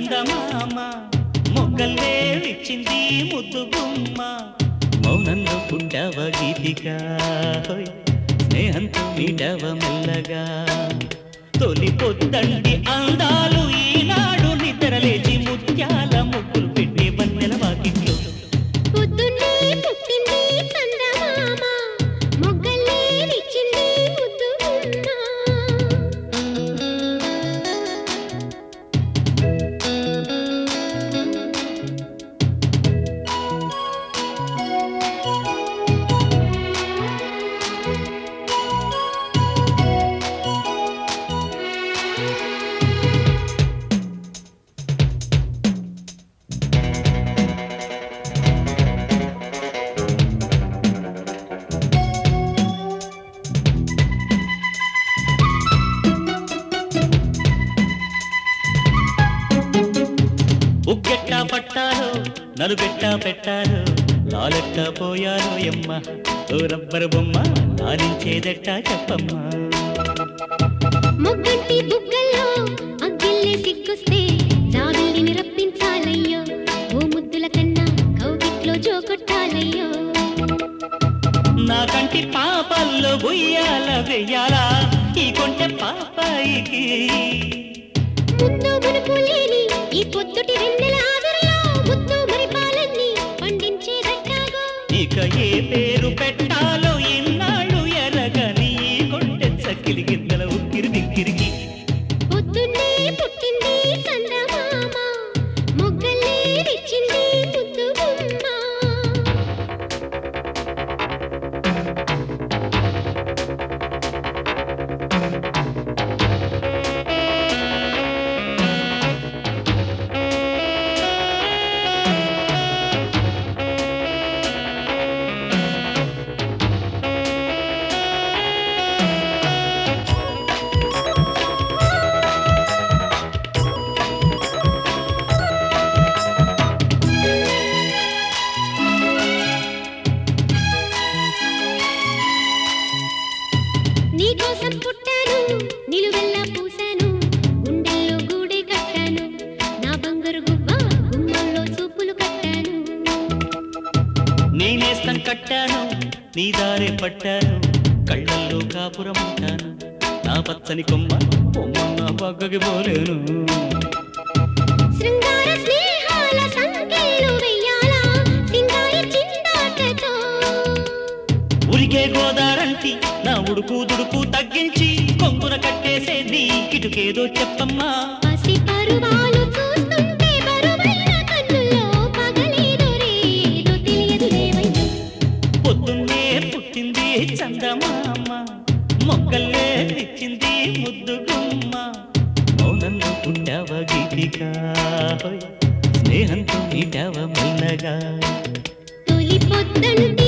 చందమామ మొగ్గల్లే ఇచ్చింది ముద్దు గుమ్మ మౌనంలో పుట్టవ గీతిక హోయ్, స్నేహంతో మీటవ మెల్లగా తొలి పొద్దండి అందాలు ఈనాడు నిద్రలేచి ముత్యాల ముగ్గులు పెట్టే బన్నెల వాకిట్లో పొద్దున్నే పుట్టింది చందమామ మొగ్గలే విచ్చింది ముద్దు గుమ్మ ఉగ్గెట్ట పట్టాలో నలుగెట్ట పెట్టాలో లాలెట్ట పోయాలో ఎమ్మ ఓ రబ్బరు బొమ్మ లాలించేదెట్ట చెప్పమ్మా మొగ్గంటి బుగ్గల్లో అగ్గిల్లే సిగ్గొస్తే జాబిల్లిని రప్పించాలయ్యో ఓ ముద్దుల కన్నా కౌగిట్లో జోకొట్టాలయ్యో నా కంటి పాపల్లో ఉయ్యాల వెయ్యాలా ఈ కొంటె పాపాయికి ముద్దు మునుపు లేని ఈ పొద్దుటి వెన్నెల ఆవిరిలో ముద్దు మరి పాలన్నీ పండించేదట్టాగో ఇక ఏ పేరు పెట్టాలో ఇన్నాళ్ళు ఎరగని ఈ కొంటె చక్కిలి గిద్దల ఉక్కిరి బిక్కిరికి పొద్దున్నే పుట్టింది చందమామ మొగ్గలే విచ్చింది ముద్దు గుమ్మ నీకోసం పుట్టాను నిలువెల్లా పూసాను గుండెల్లో గూడే కట్టాను నా బంగారు గువ్వ గుమ్మంలో చూపులు కట్టాను నేనేస్తం కట్టాను నీ దారే పట్టాను కళ్ళల్లో కాపురం ఉంటాను నా పచ్చని కొమ్మ కొమ్మ నా పక్కకి పోలేను శృంగార స్నేహాల సంఖ్యలు వెయ్యాలా సింగారి చిందాటతో ఉరికే గోదారంటి నా ఉడుకు దుడుకు తగ్గించి కొంగున కట్టేసేది కిటుకేదో చెప్పమ్మా పసి పరువాలు చూస్తుంటే బరువైన కన్నుల్లో పగలేదో రేదో తెలియదు లేవయ్యో పొద్దున్నే పుట్టింది చందమామ మొక్కల్లే ఇచ్చింది ముద్దు గుమ్మ మౌనంలో పుట్టావ గీతిక స్నేహంతో నీటావ మెల్లగా తొలి పొద్దంటి